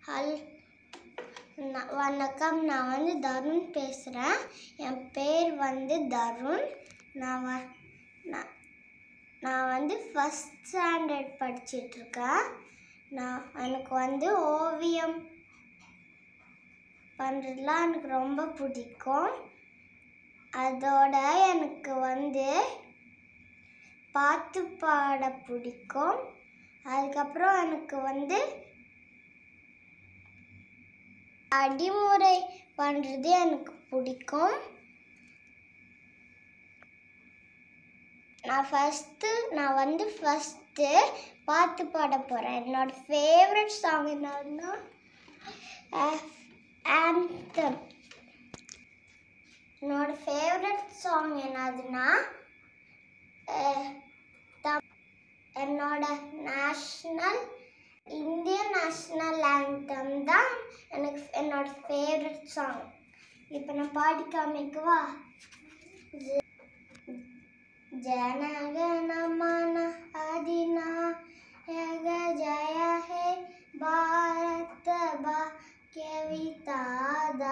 ஹல் ந- வணக்கம் நான் வந்து தருண் பேசுகிறேன் என் பேர் வந்து தருண் நான் வ நான் நான் வந்து ஃபஸ்ட் ஸ்டாண்டர்ட் படிச்சிட்ருக்கேன் நான் எனக்கு வந்து ஓவியம் பண்ணுறதுலாம் எனக்கு ரொம்ப பிடிக்கும் அதோட எனக்கு வந்து பாட்டு பாட பிடிக்கும் அதுக்கப்புறம் எனக்கு வந்து அடிமுறை பண்ணுறது எனக்கு பிடிக்கும் நான் ஃபஸ்ட்டு நான் வந்து ஃபஸ்ட்டு பாட்டு பாட போகிறேன் என்னோட ஃபேவரட் சாங் என்னன்னா ஆந்தம் என்னோட ஃபேவரட் சாங் என்னதுன்னா அஹ், தம்- என்னோட நேஷ்னல் இந்தியன் நேஷ்னல் ஆந்தம் தான் எனக்கு என்னோட ஃபேவரட் சாங் இப்போ நான் பாடி காமிக்கவா ஜ- जनगणमन अधिनायक जय हे भारत भाग्य वितादा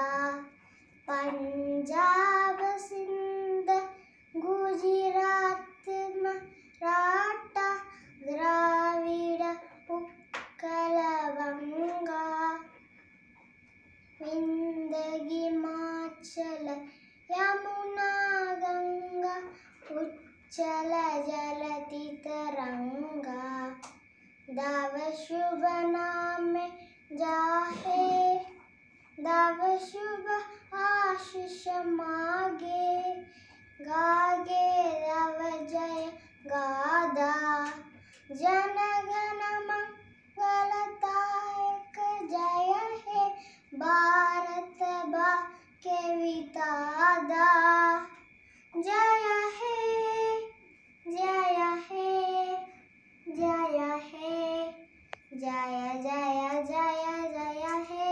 पंजाब सिंध गुजरात मराठा द्राविड उत्कल बंगा विंध्यगिमाचल यमुना गंगा उच्चल जलति तरंगा दव शुभ नाम जाहे दव शुभ आशीष मागे गागे दव जय गादा जन गण मंगलदायक जय हे भारत भाग्य वितादा जय हे जय हे जय हे जय जय जय जय हे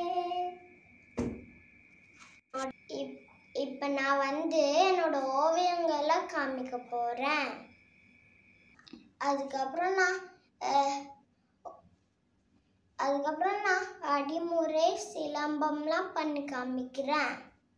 இப்- இப்ப நான் வந்து என்னோட ஓவியங்களை காமிக்க போறேன் அதுக்கப்புறம் நான் அஹ், அதுக்கப்புறம் நான் அடிமுறை சிலம்பம்லாம் பண்ணி காமிக்கிறேன்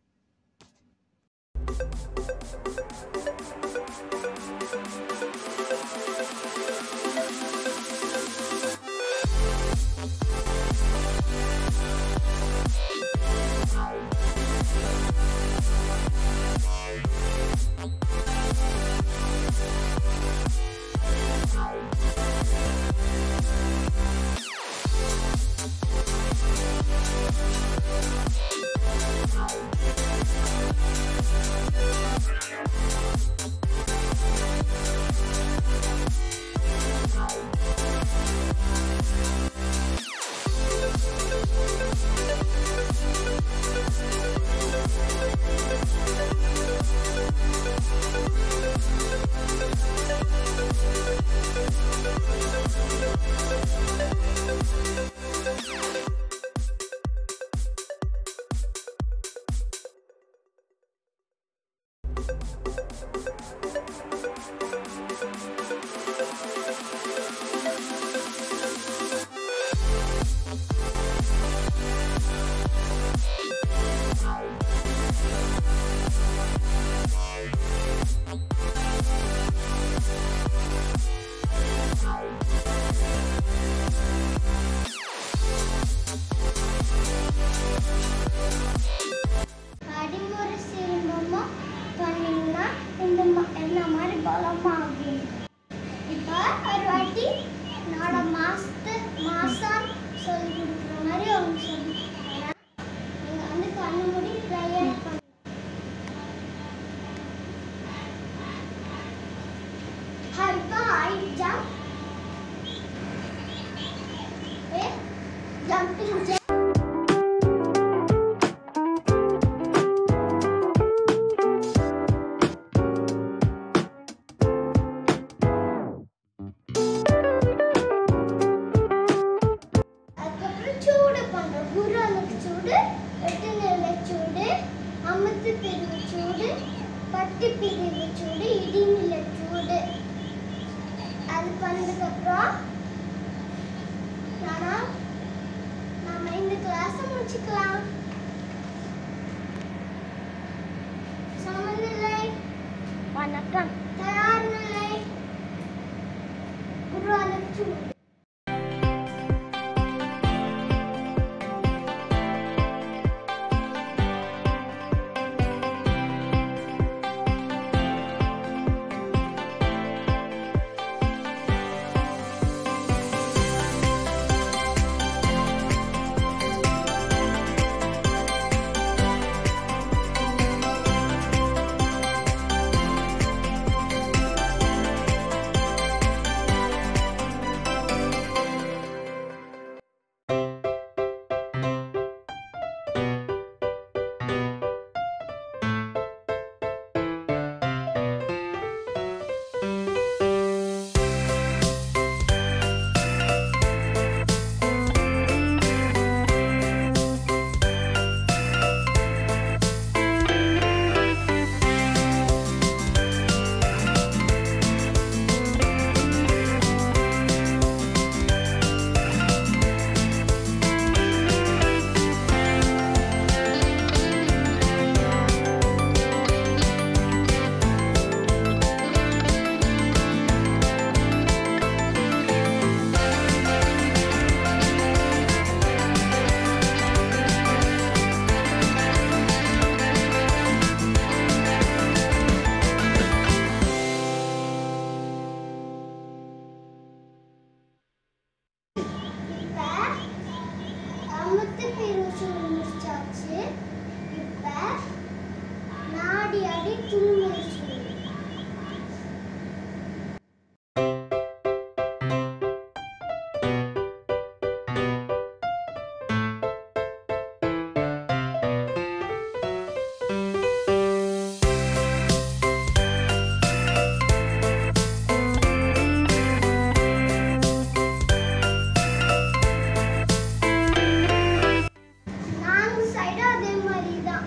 அடிமுறை சிலம்பமும் பண்ணீங்கன்னா இந்த ம- என்ன மாதிரி பலமாகும் இப்போ ஒரு வாட்டி என்னோட மாஸ்து மாசம் சொல்லி கொடுக்குற மாதிரி அவங்க சொல்லி தரேன். நீங்க வந்து கண்ணு மூடி ப்ரேயர் பண்ண இப்போ ஹை ஜம்ப் ஜம்பிங் ஜம்ப் அதுக்கப்புறம் சூடு பண்றோம் குருவனுக்கு சூடு வெட்டு நெல்லை சூடு அமுத்து பிரிவு சூடு பட்டு பிரிவு சூடு இடிநில சூடு அது பண்ணதுக்கப்புறம் நான் நான் பத்து பீரோசி முடிச்சாச்சு இப்போ நாடி அடி துணிமணி நான்கு சைடும் அதே மாதிரி தான்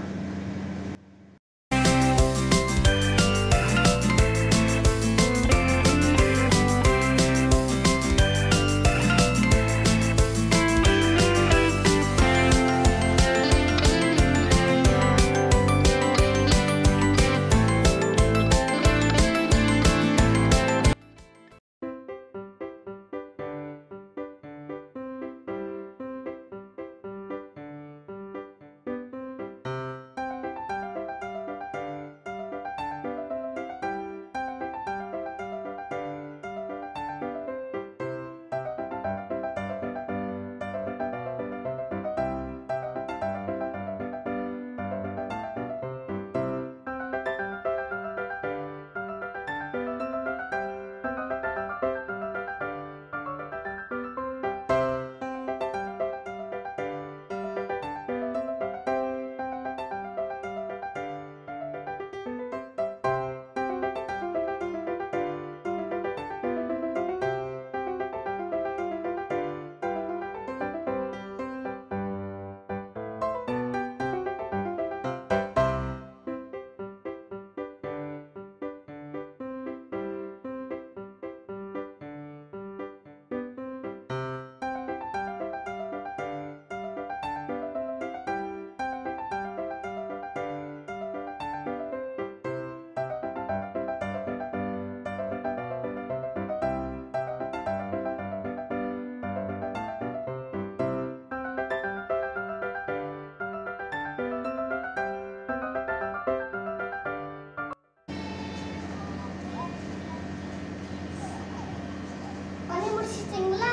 பண்ணி முடிச்சிட்டிங்களா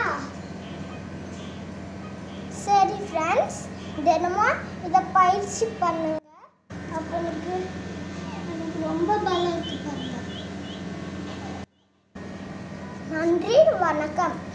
சரி ஃப்ரெண்ட்ஸ் தினமும் இதை பயிற்சி பண்ணுங்க அப்போ எனக்கு எனக்கு ரொம்ப பலம் இருக்கு பாருங்க நன்றி வணக்கம்